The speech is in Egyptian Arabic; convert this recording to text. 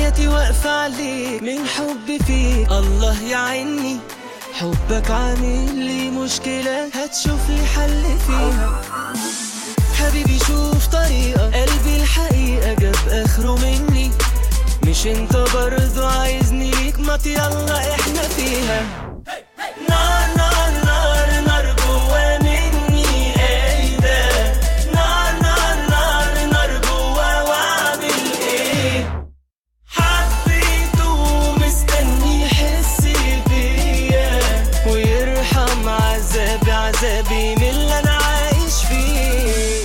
حياتي واقفة عليك من حب فيك الله يعيني حبك عامل لي مشكلة هتشوف لي حل فيها حبيبي شوف طريقة قلبي الحقيقة جاب اخره مني مش انت برضو عايزني ليك ما يلا احنا فيها